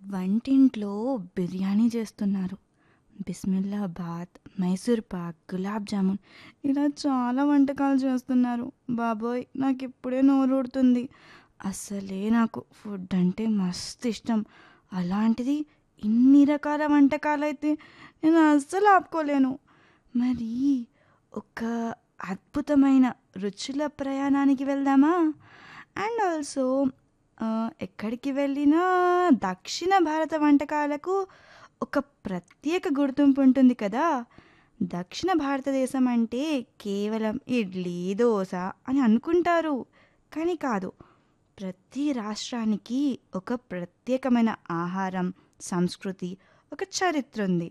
వంటింట్లో బిర్యానీ చేస్తున్నారు బిస్మిల్లాబాద్ మైసూర్ పాక్ గులాబ్ జామున్ ఇలా చాలా వంటకాలు చేస్తున్నారు బాబోయ్ నాకు ఇప్పుడే నోరూడుతుంది అస్సలే నాకు ఫుడ్ అంటే మస్తు ఇష్టం అలాంటిది ఇన్ని రకాల వంటకాలు అయితే నేను అస్సలు ఆపుకోలేను మరి ఒక అద్భుతమైన రుచుల ప్రయాణానికి వెళ్దామా అండ్ ఆల్సో ఎక్కడికి వెళ్ళినా దక్షిణ భారత వంటకాలకు ఒక ప్రత్యేక గుర్తింపు ఉంటుంది కదా దక్షిణ భారతదేశం అంటే కేవలం ఇడ్లీ దోశ అని అనుకుంటారు కానీ కాదు ప్రతి రాష్ట్రానికి ఒక ప్రత్యేకమైన ఆహారం సంస్కృతి ఒక చరిత్ర ఉంది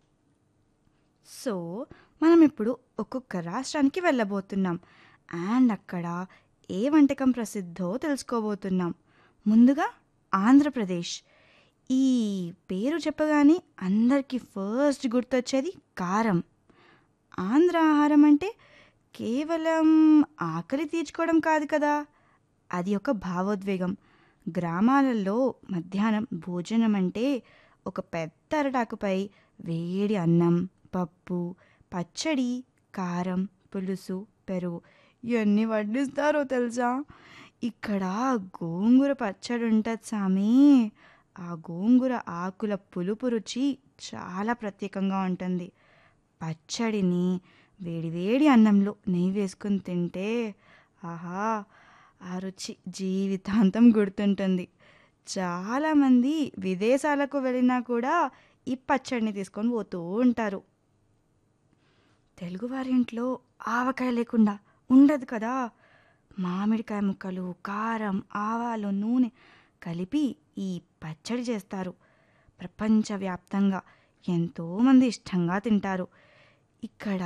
సో మనం ఇప్పుడు ఒక్కొక్క రాష్ట్రానికి వెళ్ళబోతున్నాం అండ్ అక్కడ ఏ వంటకం ప్రసిద్ధో తెలుసుకోబోతున్నాం ముందుగా ఆంధ్రప్రదేశ్ ఈ పేరు చెప్పగానే అందరికీ ఫస్ట్ గుర్తొచ్చేది కారం ఆంధ్ర ఆహారం అంటే కేవలం ఆకలి తీర్చుకోవడం కాదు కదా అది ఒక భావోద్వేగం గ్రామాలలో మధ్యాహ్నం భోజనం అంటే ఒక పెద్ద అరటాకుపై వేడి అన్నం పప్పు పచ్చడి కారం పులుసు పెరుగు ఇవన్నీ వడ్డిస్తారో తెలుసా ఇక్కడ గోంగూర పచ్చడి ఉంటుంది సామి ఆ గోంగూర ఆకుల పులుపు రుచి చాలా ప్రత్యేకంగా ఉంటుంది పచ్చడిని వేడివేడి అన్నంలో నెయ్యి వేసుకుని తింటే ఆహా ఆ రుచి జీవితాంతం గుర్తుంటుంది చాలామంది విదేశాలకు వెళ్ళినా కూడా ఈ పచ్చడిని తీసుకొని పోతూ ఉంటారు తెలుగువారి ఇంట్లో ఆవకాయ లేకుండా ఉండదు కదా మామిడికాయ ముక్కలు కారం ఆవాలు నూనె కలిపి ఈ పచ్చడి చేస్తారు ప్రపంచవ్యాప్తంగా ఎంతోమంది ఇష్టంగా తింటారు ఇక్కడ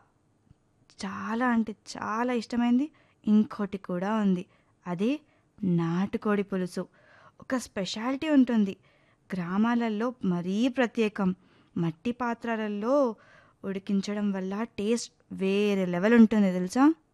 చాలా అంటే చాలా ఇష్టమైంది ఇంకోటి కూడా ఉంది అదే నాటుకోడి పులుసు ఒక స్పెషాలిటీ ఉంటుంది గ్రామాలలో మరీ ప్రత్యేకం మట్టి పాత్రలలో ఉడికించడం వల్ల టేస్ట్ వేరే లెవెల్ ఉంటుంది తెలుసా